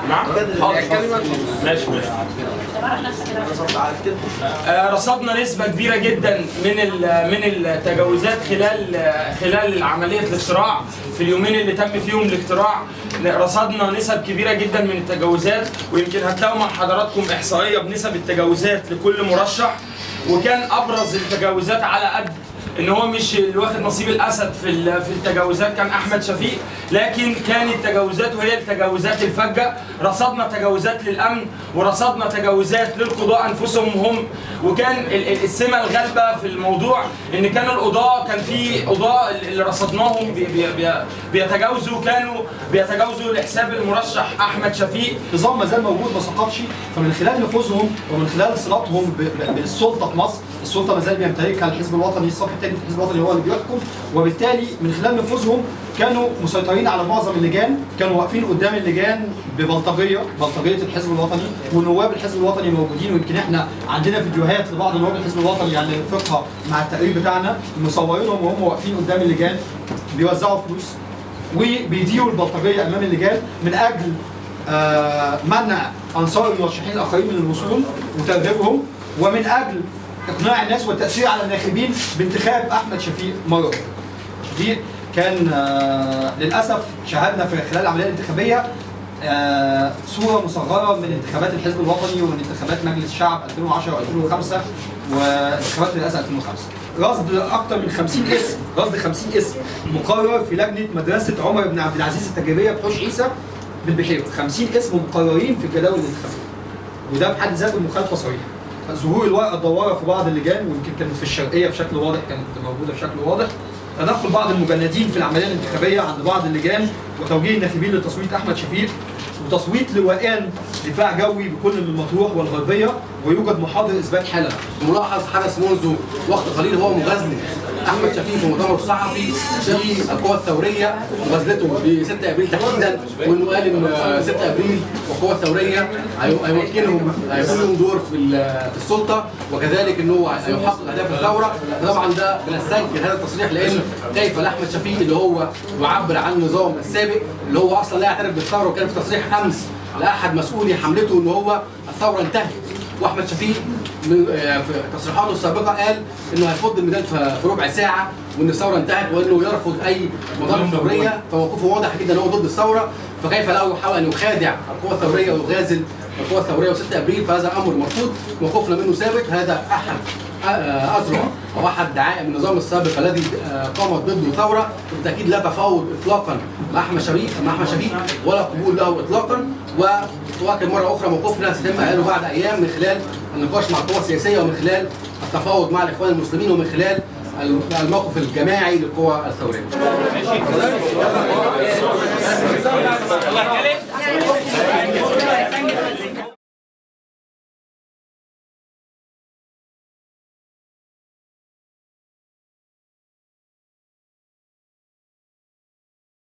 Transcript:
نعم حاضر ماشي ماشي آه، رصدنا نسبة كبيرة جدا من ال- من التجاوزات خلال خلال عملية الاقتراع في اليومين اللي تم فيهم الاقتراع رصدنا نسب كبيرة جدا من التجاوزات ويمكن هتلاقوا مع حضراتكم إحصائية بنسب التجاوزات لكل مرشح وكان أبرز التجاوزات على قد ان هو مش اللي واخد نصيب الاسد في ال- في التجاوزات كان احمد شفيق لكن كانت تجاوزات وهي التجاوزات الفجه رصدنا تجاوزات للامن ورصدنا تجاوزات للقضاء انفسهم هم وكان ال- ال- السمه الغالبه في الموضوع ان كان القضاء كان في قضاء اللي رصدناهم بي- بي- بي- بيتجاوزوا كانوا بيتجاوزوا لحساب المرشح احمد شفيق النظام ما زال موجود ما سقطش فمن خلال نفوذهم ومن خلال صلاتهم ب- ب- بالسلطه في مصر السلطه ما زال بيمتلكها الحزب الوطني الصف الثاني في الحزب الوطني هو اللي بيحكم وبالتالي من خلال نفوذهم كانوا مسيطرين على معظم اللجان كانوا واقفين قدام اللجان ببلطجيه بلطجيه الحزب الوطني ونواب الحزب الوطني موجودين ويمكن احنا عندنا فيديوهات لبعض نواب الحزب الوطني يعني نرفقها مع التقرير بتاعنا مصورينهم وهم واقفين قدام اللجان بيوزعوا فلوس وبيديروا البلطجيه امام اللجان من اجل آه، منع انصار المرشحين الاخرين من الوصول وترغيبهم ومن اجل اقناع الناس والتاثير على الناخبين بانتخاب احمد شفيق مره أخرى. دي كان آه، للاسف شاهدنا في خلال العمليه الانتخابيه آه، صوره مصغره من انتخابات الحزب الوطني ومن انتخابات مجلس الشعب 2010 و2005 وانتخابات الرئاسه 2005 رصد اكثر من 50 اسم رصد 50 اسم مقرر في لجنه مدرسه عمر بن عبد العزيز التجريبيه بحوش عيسى بالبحيره 50 اسم مقررين في الجداول الانتخابيه وده في حد ذاته مخالفه صريحه ظهور الورقه الدواره في بعض اللجان ويمكن كانت في الشرقيه بشكل واضح كانت موجوده بشكل واضح تدخل بعض المجندين في العمليه الانتخابيه عند بعض اللجان وتوجيه الناخبين لتصويت احمد شفيق وتصويت لوائان دفاع جوي بكل من المطروح والغربيه ويوجد محاضر اثبات حاله ملاحظ حدث منذ وقت قليل هو مغازله احمد شفيق في مؤتمر صحفي للقوى الثوريه مغازلته ب 6 ابريل تحديدا وانه قال ان 6 ابريل والقوى الثوريه هي- هيمكنهم هيكون لهم دور في ال- في السلطه وكذلك انه هيحقق اهداف الثوره طبعا ده بنستنكر هذا التصريح لان كيف لاحمد شفيق اللي هو يعبر عن النظام السابق اللي هو اصلا لا يعترف بالثوره وكان في تصريح امس لاحد مسؤولي حملته ان هو الثوره انتهت واحمد شفيق من آه، في تصريحاته السابقه قال انه هيفض الميدان في في ربع ساعه وان الثوره انتهت وانه يرفض اي مظاهر ثوريه فموقفه واضح جدا ان هو ضد الثوره فكيف له يحاول ان يخادع القوى الثوريه ويغازل القوى الثوريه و6 ابريل فهذا امر مرفوض موقفنا منه ثابت هذا احد آه، اذرع او احد دعائم النظام السابق الذي آه، قامت ضده ثوره بالتاكيد لا تفاوض اطلاقا مع احمد شفيق مع احمد شفيق ولا قبول له اطلاقا وتؤكد مره اخرى موقفنا سيتم اعلانه بعد ايام من خلال النقاش مع القوى السياسيه ومن خلال التفاوض مع الاخوان المسلمين ومن خلال الموقف الجماعي للقوى الثوريه. الله يخليك